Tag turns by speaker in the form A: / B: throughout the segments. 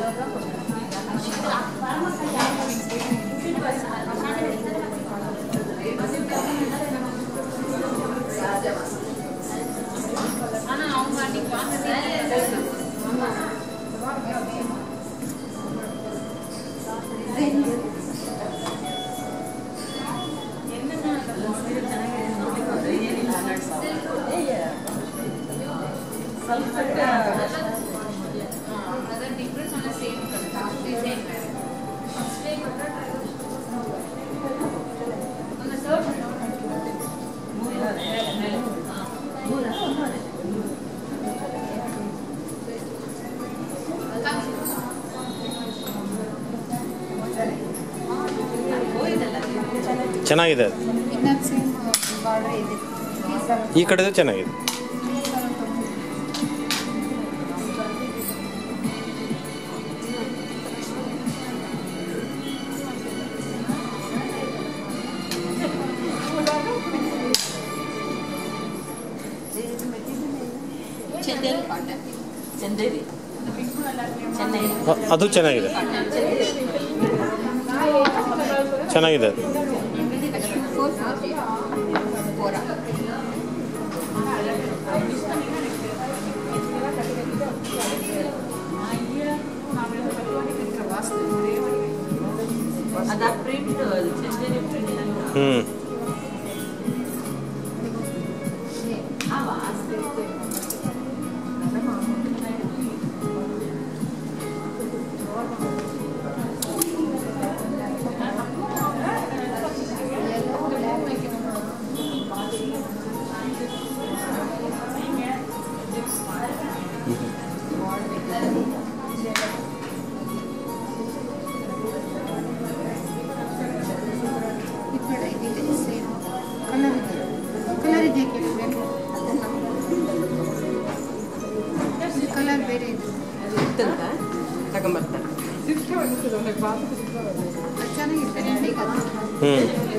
A: ಚೆನ್ನಾಗಿದೆ
B: ಇನ್ನೊಂದು same border ಇದೆ
A: ಈ ಕಡೆದು ಚೆನ್ನಾಗಿದೆ
B: ಚಂದೇರಿ ಕಾಟನ್
C: ಚಂದೇರಿ ಚೆನ್ನೈ
A: ಅ- ಅದು ಚೆನ್ನಾಗಿದೆ ಚೆನ್ನಾಗಿದೆ
B: ಫೋರ್ ಫೋರ್ಟಿ ಫೋರ
C: ಅದ ಪ್ರಿಂಟ್ ಚಂದೇರಿ ಪ್ರಿಂಟ್
A: ಹ್ಞೂ
B: ಈ ಕಡೆ ಇದಿದೆ ಸೇಮ್ ಕಲರ್ ಇದೆ ಕಲರ್ ಇದೆ ಕೇಳಬೇಕು ಕಲರ್ ಬೇರೆ ಇದೆ
C: ಇತ್ತಂತ ತಗೊಂಬರ್ತಾರೆ
B: ಅದು ಚೆನ್ನಾಗಿದೆ ನಿಮಗೆ
A: ಹ್ಞೂ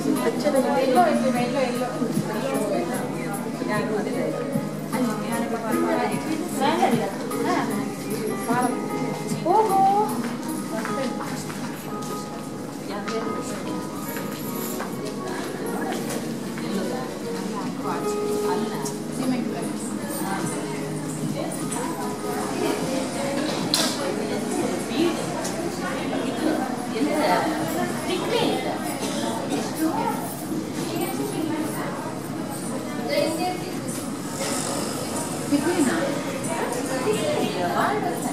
B: ಸಿಮೆಂಟ್ ಕಲರ್ ಟಿಕ್ಲಿನಾ